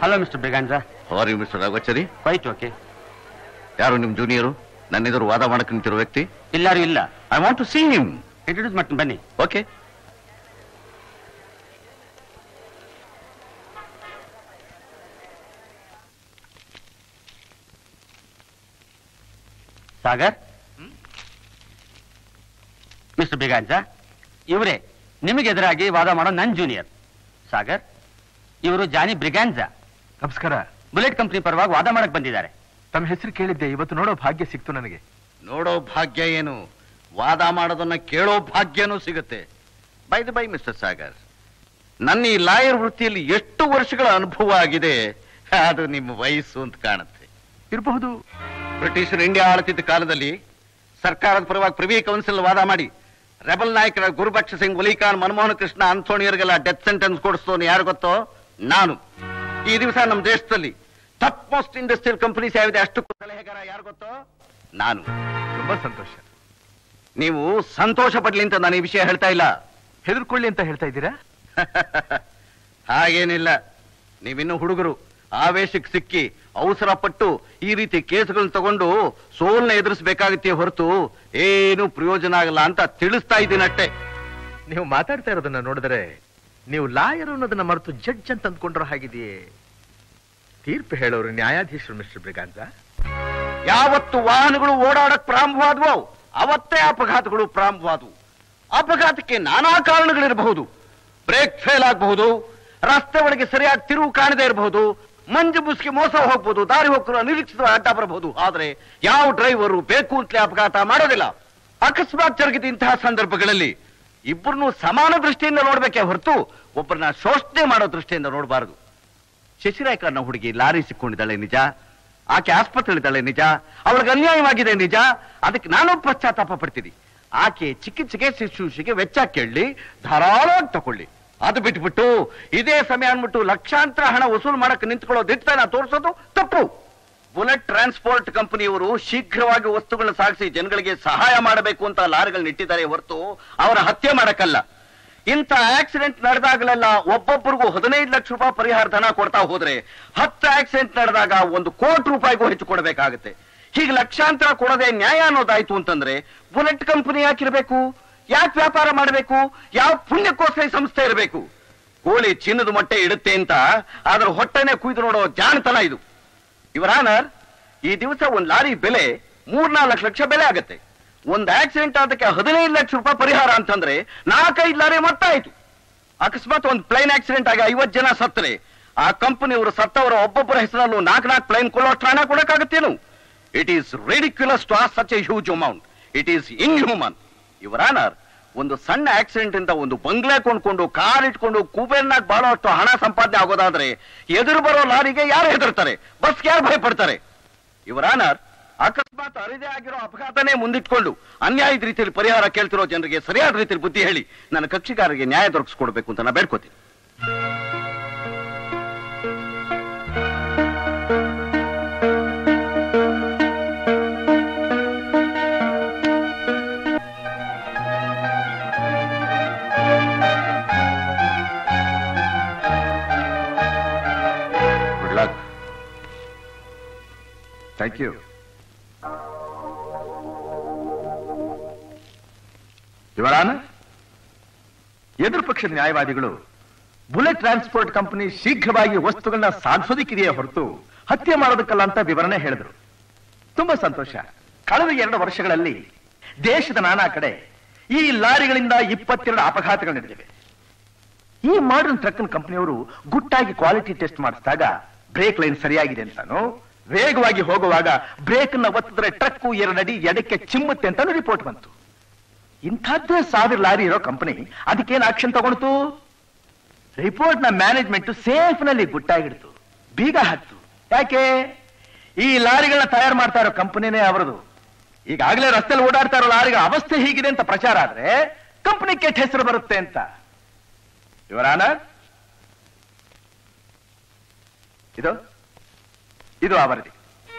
Hello mister Braganza how you mister Raghavachari quite okay ಯಾರು ನಿಮ್ junior ನನ್ನ ಎದುರು ವಾದ ಮಾಡಕ್ ನಿಂತಿರೋ ವ್ಯಕ್ತಿ ಎಲ್ಲಾರು ಇಲ್ಲ I want to see him introduce ಮಾಡ್ತೀನಿ ಬನ್ನಿ ಓಕೆ ಸಾಗರ್ ಮಿಸ್ಟರ್ ಬಿಗಾಂಜಾ ಇವರೇ ನಿಮಗೆ ಎದುರಾಗಿ ವಾದ ಮಾಡೋ ನನ್ ಜೂನಿಯರ್ ಸಾಗರ್ ಇವರು ಜಾನಿ ಬ್ರಿಗಾಂಜಾ ನಮಸ್ಕಾರ ಬುಲೆಟ್ ಕಂಪನಿ ಪರವಾಗಿ ವಾದ ಮಾಡಕ್ ಬಂದಿದ್ದಾರೆ ತಮ್ಮ ಹೆಸರು ಕೇಳಿದ್ದೆ ಇವತ್ತು ನೋಡೋ ಭಾಗ್ಯ ಸಿಕ್ತು ನನಗೆ ನೋಡೋ ಭಾಗ್ಯ ಏನು ವಾದ ಮಾಡೋದನ್ನ ಕೇಳೋ ಭಾಗ್ಯನೂ ಸಿಗುತ್ತೆ by the by mister Sagar ನನ್ನ ಈ ಲಾಯರ್ ವೃತ್ತಿಯಲ್ಲಿ ಎಷ್ಟು ವರ್ಷಗಳ ಅನುಭವ ಆಗಿದೆ ಅದು ನಿಮ್ಮ ವಯಸ್ಸು ಅಂತ ಕಾಣುತ್ತೆ ಇರಬಹುದು ಬ್ರಿಟಿಷರು ಇಂಡಿಯಾ ಆಳುತ್ತಿದ್ದ ಕಾಲದಲ್ಲಿ ಸರ್ಕಾರದ ಪರವಾಗಿ ಪ್ರಿವಿ ಕೌನ್ಸಿಲ್ ವಾದ ಮಾಡಿ ರೆಬಲ್ ನಾಯಕರ ಗುರುಬಕ್ಷ ಸಿಂಗ್ ಒಲಿಖಾನ್ ಮನಮೋಹನ್ ಕೃಷ್ಣ ಅಂಥೋಣಿಯರಿಗೆಲ್ಲ ಡೆತ್ ಸೆಂಟೆನ್ಸ್ ಕೊಡಿಸ್ತೋನು ಯಾರು ಗೊತ್ತೋ ನಾನು ಈ ದಿವಸ ನಮ್ಮ ದೇಶದಲ್ಲಿ ಟಾಪ್ ಮೋಸ್ಟ್ ಇಂಡಸ್ಟ್ರಿಯಲ್ ಕಂಪನೀಸ್ ಯಾವಿದೆ ಅಷ್ಟು ಸಲಹೆಗಾರ ಯಾರು ಗೊತ್ತೋ ನಾನು ತುಂಬಾ ಸಂತೋಷ ನೀವು ಸಂತೋಷ ಪಡ್ಲಿ ಅಂತ ನಾನು ಈ ವಿಷಯ ಹೇಳ್ತಾ ಇಲ್ಲ ಹೆದರ್ಕೊಳ್ಳಿ ಅಂತ ಹೇಳ್ತಾ ಇದ್ದೀರಾ ಹಾಗೇನಿಲ್ಲ ನೀವಿನ್ನು ಹುಡುಗರು ಆವೇಶಕ್ಕೆ ಸಿಕ್ಕಿ ಅವಸರ ಪಟ್ಟು ಈ ರೀತಿ ಕೇಸ್ಗಳನ್ನ ತಗೊಂಡು ಸೋಲ್ನ ಎದುರಿಸಬೇಕಾಗುತ್ತೆ ಹೊರತು ಏನು ಪ್ರಯೋಜನ ಆಗಲ್ಲ ಅಂತ ತಿಳಿಸ್ತಾ ಇದ್ದೀನಷ್ಟೇ ನೀವು ಮಾತಾಡ್ತಾ ಇರೋದನ್ನ ನೋಡಿದ್ರೆ ನೀವು ಲಾಯರ್ ಅನ್ನೋದನ್ನ ಮರೆತು ಜಡ್ಜ್ ಅಂತ ಅಂದ್ಕೊಂಡ್ರೋ ಹಾಗಿದೆಯೇ ತೀರ್ಪು ಹೇಳೋರು ನ್ಯಾಯಾಧೀಶರು ಮಿಸ್ಟರ್ ಬ್ರಿಗಾಂಜ ಯಾವತ್ತು ವಾಹನಗಳು ಓಡಾಡಕ್ ಪ್ರಾರಂಭವಾದವು ಅವತ್ತೇ ಅಪಘಾತಗಳು ಪ್ರಾರಂಭವಾದವು ಅಪಘಾತಕ್ಕೆ ನಾನಾ ಕಾರಣಗಳಿರಬಹುದು ಬ್ರೇಕ್ ಫೇಲ್ ಆಗಬಹುದು ರಸ್ತೆ ಒಳಗೆ ಸರಿಯಾಗಿ ತಿರುವು ಕಾಣದೇ ಇರಬಹುದು ಮಂಜು ಮುಸ್ಕಿ ಮೋಸ ಹೋಗ್ಬೋದು ದಾರಿ ಹೋಗ್ತಾರೆ ನಿರೀಕ್ಷಿತ ಅಡ್ಡ ಬರಬಹುದು ಆದ್ರೆ ಯಾವ ಡ್ರೈವರು ಬೇಕು ಅಂತಲೇ ಅಪಘಾತ ಮಾಡೋದಿಲ್ಲ ಅಕಸ್ಮಾತ್ ಜರುಗಿದ ಇಂತಹ ಸಂದರ್ಭಗಳಲ್ಲಿ ಇಬ್ಬರನ್ನು ಸಮಾನ ದೃಷ್ಟಿಯಿಂದ ನೋಡ್ಬೇಕೇ ಹೊರತು ಒಬ್ಬರನ್ನ ಶೋಷಣೆ ಮಾಡೋ ದೃಷ್ಟಿಯಿಂದ ನೋಡಬಾರದು ಶಶಿರೇಖಾ ಅನ್ನೋ ಹುಡುಗಿ ಲಾರಿ ಸಿಕ್ಕೊಂಡಿದ್ದಾಳೆ ನಿಜ ಆಕೆ ಆಸ್ಪತ್ರೆಲಿದ್ದಾಳೆ ನಿಜ ಅವಳಿಗೆ ಅನ್ಯಾಯವಾಗಿದೆ ನಿಜ ಅದಕ್ಕೆ ನಾನು ಪಶ್ಚಾತ್ತಾಪ ಪಡ್ತೀನಿ ಆಕೆ ಚಿಕಿತ್ಸೆಗೆ ಶುಶ್ರೂಷೆಗೆ ವೆಚ್ಚ ಕೇಳಿ ಧಾರಾಳವಾಗಿ ತಕೊಳ್ಳಿ ಅದು ಬಿಟ್ಬಿಟ್ಟು ಇದೇ ಸಮಯ ಅಂದ್ಬಿಟ್ಟು ಲಕ್ಷಾಂತರ ಹಣ ವಸೂಲು ಮಾಡಕ್ಕೆ ನಿಂತ್ಕೊಳ್ಳೋ ದಿಟ್ಟತನ ತೋರಿಸೋದು ತಪ್ಪು ಬುಲೆಟ್ ಟ್ರಾನ್ಸ್ಪೋರ್ಟ್ ಕಂಪನಿಯವರು ಶೀಘ್ರವಾಗಿ ವಸ್ತುಗಳನ್ನ ಸಾಗಿಸಿ ಜನಗಳಿಗೆ ಸಹಾಯ ಮಾಡಬೇಕು ಅಂತ ಲಾರಿಗಳನ್ನ ಇಟ್ಟಿದ್ದಾರೆ ಹೊರತು ಅವರ ಹತ್ಯೆ ಮಾಡಕ್ಕಲ್ಲ ಇಂಥ ಆಕ್ಸಿಡೆಂಟ್ ನಡೆದಾಗಲೆಲ್ಲ ಒಬ್ಬೊಬ್ಬರಿಗೂ ಹದಿನೈದು ಲಕ್ಷ ರೂಪಾಯಿ ಪರಿಹಾರ ಧನ ಕೊಡ್ತಾ ಹೋದ್ರೆ ಹತ್ತು ಆಕ್ಸಿಡೆಂಟ್ ನಡೆದಾಗ ಒಂದು ಕೋಟಿ ರೂಪಾಯಿಗೂ ಹೆಚ್ಚು ಕೊಡಬೇಕಾಗುತ್ತೆ ಹೀಗೆ ಲಕ್ಷಾಂತರ ಕೊಡದೆ ನ್ಯಾಯ ಅನ್ನೋದಾಯ್ತು ಅಂತಂದ್ರೆ ಬುಲೆಟ್ ಕಂಪನಿ ಯಾಕಿರ್ಬೇಕು ಯಾಕೆ ವ್ಯಾಪಾರ ಮಾಡಬೇಕು ಯಾವ ಪುಣ್ಯಕ್ಕೋಸ್ಕರ ಈ ಸಂಸ್ಥೆ ಇರಬೇಕು ಕೋಳಿ ಚಿನ್ನದ ಮೊಟ್ಟೆ ಇಡುತ್ತೆ ಅಂತ ಅದ್ರ ಹೊಟ್ಟೆನೆ ಕುಯ್ದು ನೋಡೋ ಜಾಣತನ ಇದು ಇವರ ಆನರ್ ಈ ದಿವಸ ಒಂದ್ ಲಾರಿ ಬೆಲೆ ಮೂರ್ನಾಲ್ಕು ಲಕ್ಷ ಬೆಲೆ ಆಗತ್ತೆ ಒಂದ್ ಆಕ್ಸಿಡೆಂಟ್ ಅದಕ್ಕೆ ಹದಿನೈದು ಲಕ್ಷ ರೂಪಾಯಿ ಪರಿಹಾರ ಅಂತಂದ್ರೆ ನಾಲ್ಕೈದು ಲಾರಿ ಮೊತ್ತಾಯ್ತು ಅಕಸ್ಮಾತ್ ಒಂದ್ ಪ್ಲೈನ್ ಆಕ್ಸಿಡೆಂಟ್ ಆಗಿ ಐವತ್ ಜನ ಸತ್ತರೆ ಆ ಕಂಪನಿಯವರು ಸತ್ತವರ ಒಬ್ಬೊಬ್ಬರ ಹೆಸರಲ್ಲೂ ನಾಲ್ಕು ನಾಲ್ಕು ಪ್ಲೈನ್ ಕೊಳ್ಳೋಷ್ಟು ಹಣ ಕೊಡಕ್ಕಾಗತ್ತೇನು it is ridiculous to ask such a huge amount it is inhuman ಇವರ ಆನರ್ ಒಂದು ಸಣ್ಣ ಆಕ್ಸಿಡೆಂಟ್ ಇಂದ ಒಂದು ಬಂಗ್ಲೆ ಕೊಂಡ್ಕೊಂಡು ಕಾರ್ ಇಟ್ಕೊಂಡು ಕುಬೇರ್ನಾಗ್ ಬಾಳೋಷ್ಟು ಹಣ ಸಂಪಾದನೆ ಆಗೋದಾದ್ರೆ ಎದುರು ಬರೋ ಲಾರಿಗೆ ಯಾರು ಹೆದರ್ತಾರೆ ಬಸ್ಗೆ ಯಾರು ಭಯಪಡ್ತಾರೆ ಇವರ ಆನರ್ ಅಕಸ್ಮಾತ್ ಅರಿದೇ ಆಗಿರೋ ಅಪಘಾತನೇ ಮುಂದಿಟ್ಕೊಂಡು ಅನ್ಯಾಯದ ರೀತಿಯಲ್ಲಿ ಪರಿಹಾರ ಕೇಳ್ತಿರೋ ಜನರಿಗೆ ಸರಿಯಾದ ರೀತಿಯಲ್ಲಿ ಬುದ್ಧಿ ಹೇಳಿ ನನ್ನ ಕಕ್ಷಿಗಾರರಿಗೆ ನ್ಯಾಯ ದೊರಕಿಸ್ಕೊಡ್ಬೇಕು ಅಂತ ನಾ ಬೇಡ್ಕೋತೀನಿ ಗುಡ್ ಲಕ್ ಥ್ಯಾಂಕ್ ಯು ಇವರಾನ ಎದುರು ಪಕ್ಷದ ನ್ಯಾಯವಾದಿಗಳು ಬುಲೆಟ್ ಟ್ರಾನ್ಸ್ಪೋರ್ಟ್ ಕಂಪನಿ ಶೀಘ್ರವಾಗಿ ವಸ್ತುಗಳನ್ನ ಸಾಗಿಸೋದಕ್ಕಿದೆಯೇ ಹೊರತು ಹತ್ಯೆ ಮಾಡೋದಕ್ಕಲ್ಲ ಅಂತ ವಿವರಣೆ ಹೇಳಿದ್ರು ತುಂಬಾ ಸಂತೋಷ ಕಳೆದ ಎರಡು ವರ್ಷಗಳಲ್ಲಿ ದೇಶದ ನಾನಾ ಕಡೆ ಈ ಲಾರಿಗಳಿಂದ ಇಪ್ಪತ್ತೆರಡು ಅಪಘಾತಗಳು ನಡೆದಿವೆ ಈ ಮಾಡರ್ನ್ ಟ್ರಕ್ ಕಂಪನಿಯವರು ಗುಟ್ಟಾಗಿ ಕ್ವಾಲಿಟಿ ಟೆಸ್ಟ್ ಮಾಡಿಸಿದಾಗ ಬ್ರೇಕ್ ಲೈನ್ ಸರಿಯಾಗಿದೆ ಅಂತಾನು ವೇಗವಾಗಿ ಹೋಗುವಾಗ ಬ್ರೇಕ್ ಅನ್ನ ಒತ್ತಿದ್ರೆ ಟ್ರಕ್ ಎರಡಡಿ ಎಡಕ್ಕೆ ಚಿಮ್ಮುತ್ತೆ ಅಂತಾನು ರಿಪೋರ್ಟ್ ಬಂತು ಇಂಥದ್ದೇ ಸಾವಿರ ಲಾರಿ ಇರೋ ಕಂಪನಿ ಅದಕ್ಕೇನು ಆಕ್ಷನ್ ತಗೊಳ್ತು ರಿಪೋರ್ಟ್ ನ ಮ್ಯಾನೇಜ್ಮೆಂಟ್ ಸೇಫ್ ನಲ್ಲಿ ಗುಟ್ಟಾಗಿಡ್ತು ಬೀಗ ಹಾಕ್ತು ಯಾಕೆ ಈ ಲಾರಿಗಳನ್ನ ತಯಾರು ಮಾಡ್ತಾ ಇರೋ ಕಂಪನಿನೇ ಅವರದು ಈಗಾಗಲೇ ರಸ್ತೆಯಲ್ಲಿ ಓಡಾಡ್ತಾ ಇರೋ ಲಾರಿಗಳ ಅವಸ್ಥೆ ಹೀಗಿದೆ ಅಂತ ಪ್ರಚಾರ ಆದ್ರೆ ಕಂಪನಿ ಕೆಟ್ಟ ಹೆಸರು ಬರುತ್ತೆ ಅಂತ ಇವರಾನ ಇದು ಇದು ಆ ವರದಿ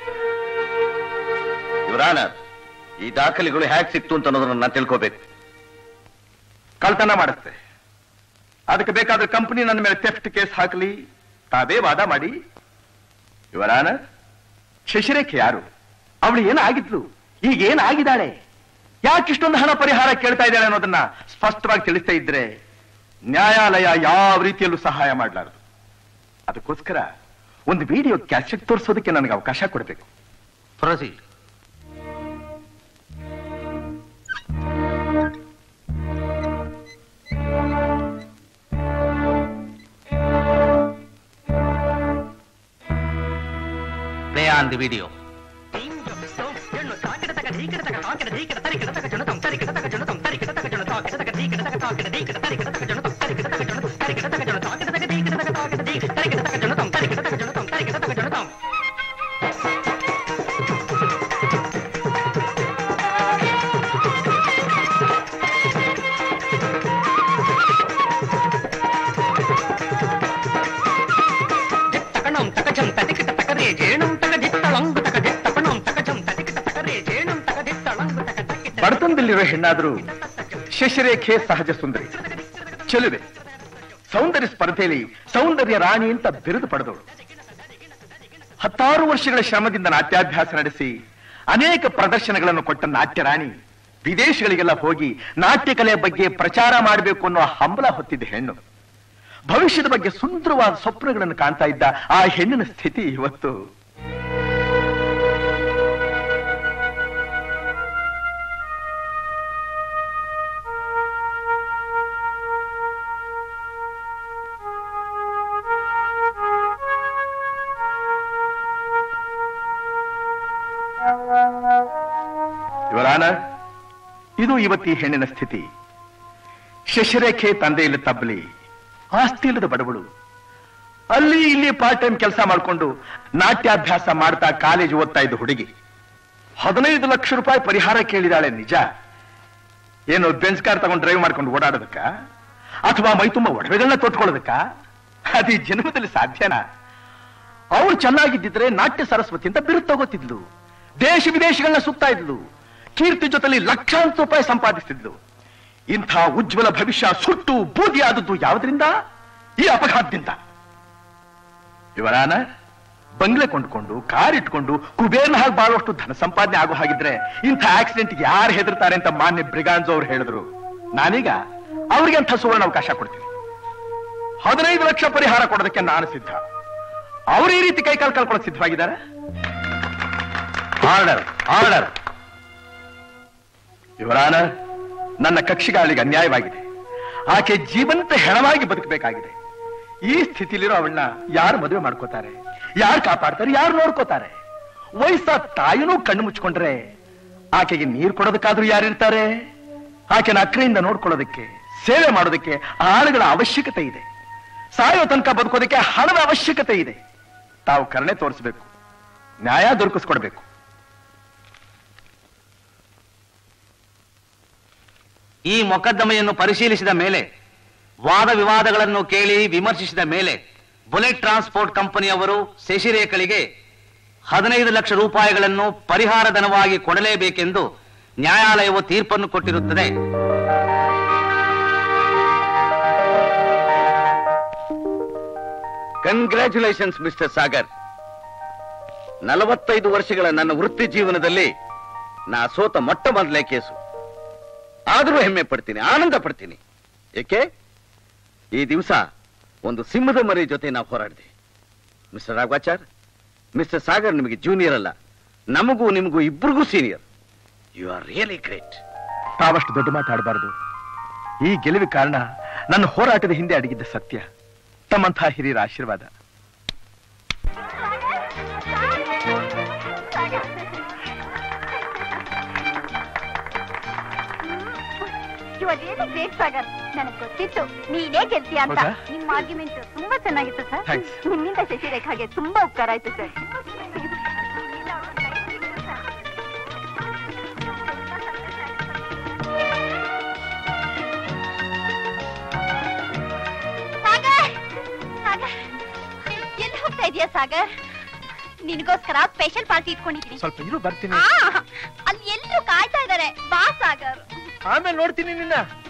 ಇವರಾನರ್ ಈ ದಾಖಲೆಗಳು ಹ್ಯಾಕ್ ಸಿಕ್ತು ಅಂತ ಅನ್ನೋದನ್ನ ನಾನು ತಿಳ್ಕೋಬೇಕು ಕಳ್ತನ ಮಾಡುತ್ತೆ ಅದಕ್ಕೆ ಬೇಕಾದ್ರೆ ಕಂಪನಿ ನನ್ನ ಮೇಲೆ ಥೆಫ್ಟ್ ಕೇಸ್ ಹಾಕಲಿ ತಾವೇ ವಾದ ಮಾಡಿ ಇವರಾನ ಶಶಿರೇಖೆ ಯಾರು ಅವಳು ಏನಾಗಿದ್ಲು ಈಗ ಏನಾಗಿದ್ದಾಳೆ ಯಾಕಿಷ್ಟೊಂದು ಹಣ ಪರಿಹಾರ ಕೇಳ್ತಾ ಇದ್ದಾಳೆ ಅನ್ನೋದನ್ನ ಸ್ಪಷ್ಟವಾಗಿ ತಿಳಿಸ್ತಾ ಇದ್ರೆ ನ್ಯಾಯಾಲಯ ಯಾವ ರೀತಿಯಲ್ಲೂ ಸಹಾಯ ಮಾಡಲಾರದು ಅದಕ್ಕೋಸ್ಕರ ಒಂದು ವಿಡಿಯೋ ಕ್ಯಾಸೆಟ್ ತೋರಿಸೋದಕ್ಕೆ ನನಗೆ ಅವಕಾಶ ಕೊಡಬೇಕು proceed play on the video ಬಡತನದಲ್ಲಿರೋ ಹೆಣ್ಣಾದರೂ ಶಶಿರೇಖೆ ಸಹಜ ಸುಂದರಿ ಚೆಲುವೆ ಸೌಂದರ್ಯ ಸ್ಪರ್ಧೆಯಲ್ಲಿ ಸೌಂದರ್ಯ ರಾಣಿ ಅಂತ ಬಿರುದು ಪಡೆದವಳು ಹತ್ತಾರು ವರ್ಷಗಳ ಶ್ರಮದಿಂದ ನಾಟ್ಯಾಭ್ಯಾಸ ನಡೆಸಿ ಅನೇಕ ಪ್ರದರ್ಶನಗಳನ್ನು ಕೊಟ್ಟ ನಾಟ್ಯ ರಾಣಿ ವಿದೇಶಗಳಿಗೆಲ್ಲ ಹೋಗಿ ನಾಟ್ಯ ಕಲೆಯ ಬಗ್ಗೆ ಪ್ರಚಾರ ಮಾಡಬೇಕು ಅನ್ನೋ ಹಂಬಲ ಹೊತ್ತಿದ್ದ ಹೆಣ್ಣು ಭವಿಷ್ಯದ ಬಗ್ಗೆ ಸುಂದರವಾದ ಸ್ವಪ್ನಗಳನ್ನು ಕಾಣ್ತಾ ಇದ್ದ ಆ ಹೆಣ್ಣಿನ ಸ್ಥಿತಿ ಇವತ್ತು ಇವರಾನ ಇದು ಇವತ್ತಿ ಹೆಣ್ಣಿನ ಸ್ಥಿತಿ ಶಶಿರೇಖೆ ತಂದೆಯಲ್ಲಿ ತಬ್ಬಲಿ ಆಸ್ತಿ ಇಲ್ಲದ ಬಡವಳು ಅಲ್ಲಿ ಇಲ್ಲಿ ಪಾರ್ಟ್ ಟೈಮ್ ಕೆಲಸ ಮಾಡಿಕೊಂಡು ನಾಟ್ಯಾಭ್ಯಾಸ ಮಾಡ್ತಾ ಕಾಲೇಜ್ ಓದ್ತಾ ಇದ್ದ ಹುಡುಗಿ ಹದಿನೈದು ಲಕ್ಷ ರೂಪಾಯಿ ಪರಿಹಾರ ಕೇಳಿದಾಳೆ ನಿಜ ಏನು ಬೆಂಚ್ ಕಾರ್ ತಗೊಂಡು ಡ್ರೈವ್ ಮಾಡ್ಕೊಂಡು ಓಡಾಡೋದಕ್ಕ ಅಥವಾ ಮೈ ತುಂಬ ಒಡವೆಗಳನ್ನ ತೊಟ್ಕೊಳ್ಳೋದಕ್ಕ ಅದು ಈ ಜನ್ಮದಲ್ಲಿ ಸಾಧ್ಯನಾ ಅವಳು ಚೆನ್ನಾಗಿದ್ದಿದ್ರೆ ನಾಟ್ಯ ಸರಸ್ವತಿ ಅಂತ ಬಿರುದು ತಗೋತಿದ್ಲು ದೇಶ ವಿದೇಶಗಳನ್ನ ಸುತ್ತಾ ಇದ್ಲು ಕೀರ್ತಿ ಜೊತೆಲಿ ಲಕ್ಷಾಂತರ ರೂಪಾಯಿ ಸಂಪಾದಿಸ್ತಿದ್ಲು ಇಂಥ ಉಜ್ವಲ ಭವಿಷ್ಯ ಸುಟ್ಟು ಬೂದಿ ಆದದ್ದು ಯಾವುದರಿಂದ ಈ ಅಪಘಾತದಿಂದ ಇವರಾನ ಬಂಗ್ಲೆ ಕೊಂಡ್ಕೊಂಡು ಕಾರ್ ಇಟ್ಕೊಂಡು ಕುಬೇರ್ನ ಹಾಗೆ ಬಾಳುವಷ್ಟು ಧನ ಸಂಪಾದನೆ ಆಗೋ ಹಾಗಿದ್ರೆ ಇಂಥ ಆಕ್ಸಿಡೆಂಟ್ ಯಾರು ಹೆದರ್ತಾರೆ ಅಂತ ಮಾನ್ಯ ಬ್ರಿಗಾನ್ಸ್ ಅವ್ರು ಹೇಳಿದ್ರು ನಾನೀಗ ಅವ್ರಿಗೆ ಅಂಥ ಸುವರ್ಣ ಅವಕಾಶ ಕೊಡ್ತೀನಿ ಹದಿನೈದು ಲಕ್ಷ ಪರಿಹಾರ ಕೊಡೋದಕ್ಕೆ ನಾನು ಸಿದ್ಧ ಅವ್ರು ಈ ರೀತಿ ಕೈಕಾಲು ಕಳ್ಕೊಳ್ಳೋಕೆ ಸಿದ್ಧವಾಗಿದ್ದಾರೆ ಆರ್ಡರ್ ಆರ್ಡರ್ ಇವರಾನ ನನ್ನ ಕಕ್ಷಿಗಾಳಿಗೆ ಅನ್ಯಾಯವಾಗಿದೆ ಆಕೆ ಜೀವಂತ ಹೆಣವಾಗಿ ಬದುಕಬೇಕಾಗಿದೆ ಈ ಸ್ಥಿತಿಲಿರೋ ಅವಳನ್ನ ಯಾರು ಮದುವೆ ಮಾಡ್ಕೋತಾರೆ ಯಾರು ಕಾಪಾಡ್ತಾರೆ ಯಾರು ನೋಡ್ಕೋತಾರೆ ವಯಸ್ಸಾದ ತಾಯಿನೂ ಕಣ್ಣು ಮುಚ್ಕೊಂಡ್ರೆ ಆಕೆಗೆ ನೀರು ಕೊಡೋದಕ್ಕಾದ್ರೂ ಯಾರಿರ್ತಾರೆ ಆಕೆನ ಅಕ್ರೆಯಿಂದ ನೋಡ್ಕೊಳ್ಳೋದಕ್ಕೆ ಸೇವೆ ಮಾಡೋದಕ್ಕೆ ಆಳುಗಳ ಅವಶ್ಯಕತೆ ಇದೆ ಸಾಯೋ ತನಕ ಬದುಕೋದಕ್ಕೆ ಹಣದ ಅವಶ್ಯಕತೆ ಇದೆ ತಾವು ಕರುಣೆ ತೋರಿಸಬೇಕು ನ್ಯಾಯ ದೊರಕಿಸ್ಕೊಡ್ಬೇಕು ಈ ಮೊಕದ್ದಮೆಯನ್ನು ಪರಿಶೀಲಿಸಿದ ಮೇಲೆ ವಾದ ವಿವಾದಗಳನ್ನು ಕೇಳಿ ವಿಮರ್ಶಿಸಿದ ಮೇಲೆ ಬುಲೆಟ್ ಟ್ರಾನ್ಸ್ಪೋರ್ಟ್ ಕಂಪನಿಯವರು ಶಶಿರೇಖಳಿಗೆ ಹದಿನೈದು ಲಕ್ಷ ರೂಪಾಯಿಗಳನ್ನು ಪರಿಹಾರ ಧನವಾಗಿ ಕೊಡಲೇಬೇಕೆಂದು ನ್ಯಾಯಾಲಯವು ತೀರ್ಪನ್ನು ಕೊಟ್ಟಿರುತ್ತದೆ ಕಂಗ್ರ್ಯಾಚುಲೇಷನ್ಸ್ ಮಿಸ್ಟರ್ ಸಾಗರ್ ನಲವತ್ತೈದು ವರ್ಷಗಳ ನನ್ನ ವೃತ್ತಿ ಜೀವನದಲ್ಲಿ ನಾ ಸೋತ ಮೊಟ್ಟ ಮೊದಲೇ ಕೇಸು ಆದರೂ ಹೆಮ್ಮೆ ಪಡ್ತೀನಿ ಆನಂದ ಪಡ್ತೀನಿ ಏಕೆ ಈ ದಿವಸ ಒಂದು ಸಿಂಹದ ಮರಿ ಜೊತೆ ನಾವು ಹೋರಾಡಿದೆ ಮಿಸ್ಟರ್ ರಾಘವಾಚಾರ್ ಮಿಸ್ಟರ್ ಸಾಗರ್ ನಿಮಗೆ ಜೂನಿಯರ್ ಅಲ್ಲ ನಮಗೂ ನಿಮಗೂ ಇಬ್ಬರಿಗೂ senior you are really great ತಾವಷ್ಟು ದೊಡ್ಡ ಮಾತಾಡಬಾರದು ಈ ಗೆಲುವಿ ಕಾರಣ ನನ್ನ ಹೋರಾಟದ ಹಿಂದೆ ಅಡಗಿದ್ದ ಸತ್ಯ ತಮ್ಮಂತಹ ಹಿರಿಯರ ಆಶೀರ್ವಾದ ಗ್ರೇಟ್ ಸಾಗರ್ ನನಗೆ ಗೊತ್ತಿತ್ತು ನೀನೇ ಗೆಲ್ತೀಯ ಅಂತ ಹೌದಾ? ನಿಮ್ಮ ಆರ್ಗ್ಯುಮೆಂಟ್ ತುಂಬಾ ಚೆನ್ನಾಗಿತ್ತು ಸರ್ Thanks. ನಿಮ್ಮಿಂದ ಶಶಿರೇಖಾಗೆ ತುಂಬಾ ಉಪಕಾರ ಆಯ್ತು ಸರ್ ಸಾಗರ್ ಸಾಗರ್ ಎಲ್ಲಿ ಹೋಗ್ತಾ ಇದೀಯಾ ಸಾಗರ್ ನಿನಗೋಸ್ಕರ ಸ್ಪೆಷಲ್ ಪಾರ್ಟಿ ಇಟ್ಕೊಂಡಿದ್ದೀನಿ ಸ್ವಲ್ಪ ಇರು ಬರ್ತೀನಿ ಆ, ಅಲ್ಲಿ ಎಲ್ಲರೂ ಕಾಯ್ತಾ ಇದ್ದಾರೆ ಬಾ ಸಾಗರ್ ಆಮೇಲೆ ನೋಡ್ತೀನಿ ನಿನ್ನ